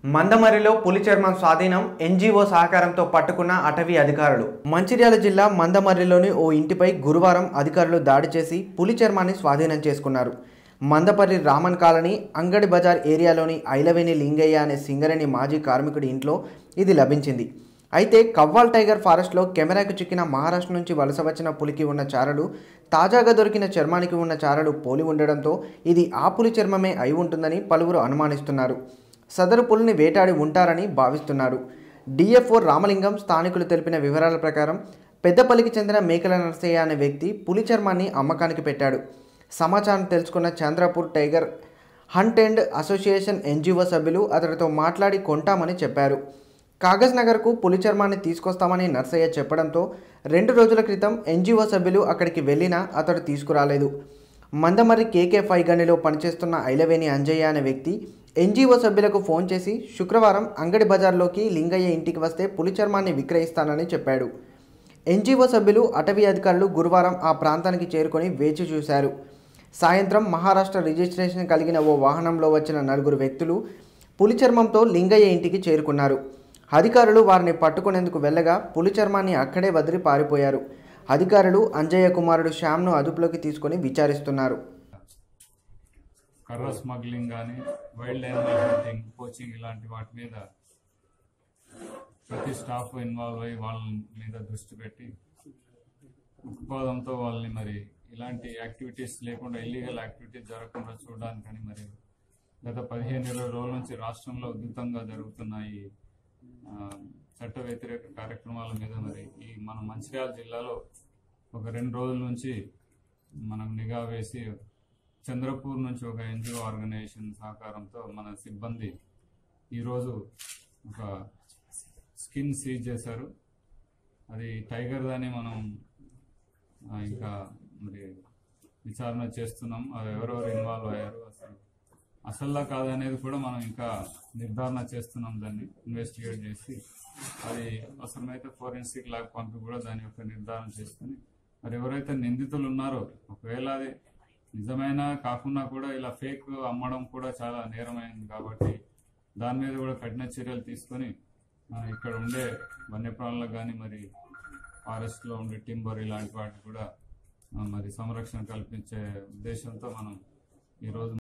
మందమరిలో పులి చర్మం స్వాధీనం ఎన్జీఓ సహకారంతో పట్టుకున్న అటవీ అధికారులు మంచిర్యాల జిల్లా మందమర్రిలోని ఓ ఇంటిపై గురువారం అధికారులు దాడి చేసి పులి చర్మాన్ని స్వాధీనం చేసుకున్నారు మందపర్రి రామన్ కాలనీ అంగడి బజార్ ఏరియాలోని ఐలవేని లింగయ్య అనే సింగరేణి మాజీ కార్మికుడి ఇంట్లో ఇది లభించింది అయితే కవ్వాల్ టైగర్ ఫారెస్ట్లో కెమెరాకు చిక్కిన మహారాష్ట్ర నుంచి వలస వచ్చిన పులికి ఉన్న చారలు తాజాగా దొరికిన చర్మానికి ఉన్న చారలు పోలి ఉండడంతో ఇది ఆ పులి చర్మమే అయి ఉంటుందని పలువురు అనుమానిస్తున్నారు సదరు పులిని వేటాడి ఉంటారని భావిస్తున్నారు డిఎఫ్ఓ రామలింగం స్థానికులు తెలిపిన వివరాల ప్రకారం పెద్దపల్లికి చెందిన మేకల నరసయ్య అనే వ్యక్తి పులి చర్మాన్ని అమ్మకానికి పెట్టాడు సమాచారం తెలుసుకున్న Chandrapur tiger hunt and association NGO సభ్యులు అతడితో మాట్లాడి కొంటామని చెప్పారు కాగజ్ నగర్కు పులి చర్మాన్ని తీసుకొస్తామని నర్సయ్య చెప్పడంతో రెండు రోజుల క్రితం ఎన్జిఓ సభ్యులు అక్కడికి వెళ్ళినా అతడు తీసుకురాలేదు మందమర్రి కేకే ఫైవ్ గనిలో పనిచేస్తున్న ఐలవేని అంజయ్య అనే వ్యక్తి ఎన్జిఓ సభ్యులకు ఫోన్ చేసి శుక్రవారం అంగడి బజార్లోకి లింగయ్య ఇంటికి వస్తే పులి చర్మాన్ని విక్రయిస్తానని చెప్పాడు ఎన్జిఓ సభ్యులు అటవీ అధికారులు గురువారం ఆ ప్రాంతానికి చేరుకొని వేచి చూశారు సాయంత్రం మహారాష్ట్ర రిజిస్ట్రేషన్ కలిగిన ఓ వాహనంలో వచ్చిన నలుగురు వ్యక్తులు పులి చర్మంతో లింగయ్య ఇంటికి చేరుకున్నారు అధికారులు వారిని పట్టుకునేందుకు వెళ్ళగా పులి చర్మాన్ని అక్కడే వదిలి పారిపోయారు అధికారులు అంజయ్య కుమారుడు శ్యామ్ను అదుపులోకి తీసుకొని విచారిస్తున్నారు కర్ర స్మగ్లింగ్ కానీ వైల్డ్ యానిమల్ హంటింగ్ కోచింగ్ ఇలాంటి వాటి మీద ప్రతి స్టాఫ్ ఇన్వాల్వ్ అయ్యి వాళ్ళ మీద దృష్టి పెట్టి ఉత్పాదంతో వాళ్ళని మరి ఇలాంటి యాక్టివిటీస్ లేకుండా ఇల్లీగల్ యాక్టివిటీస్ జరగకుండా చూడడానికని మరి గత పదిహేను ఇరవై రోజుల నుంచి రాష్ట్రంలో ఉధృతంగా జరుగుతున్న ఈ ఆ, చట్ట వ్యతిరేక కార్యక్రమాల మీద మరి ఈ మన మంచిర్యాల జిల్లాలో ఒక రెండు రోజుల నుంచి మనం నిఘా వేసి చంద్రపూర్ నుంచి ఒక ఎన్జిఓ ఆర్గనైజేషన్ సహకారంతో మన సిబ్బంది ఈరోజు ఒక స్కిన్ సీజ్ చేశారు అది టైగర్ అని మనం ఆ, ఇంకా మరి విచారణ చేస్తున్నాం అది ఎవరెవరు ఇన్వాల్వ్ అయ్యారు అసలు అసల్లా కాదనేది కూడా మనం ఇంకా నిర్ధారణ చేస్తున్నాం దాన్ని ఇన్వెస్టిగేట్ చేసి అది అవసరమైతే ఫోరెన్సిక్ ల్యాబ్ పంపి కూడా దాని యొక్క నిర్ధారణ చేసుకుని మరి ఎవరైతే నిందితులు ఉన్నారో ఒకవేళ అది నిజమైన కాకుండా కూడా ఇలా ఫేక్ అమ్మడం కూడా చాలా నేరమైంది కాబట్టి దాని మీద కూడా కఠిన చర్యలు తీసుకొని ఆ, ఇక్కడ ఉండే వన్యప్రాణులకు కానీ మరి ఫారెస్ట్లో ఉండే టింబర్ ఇలాంటి వాటికి కూడా ఆ, మరి సంరక్షణ కల్పించే ఉద్దేశంతో మనం ఈరోజు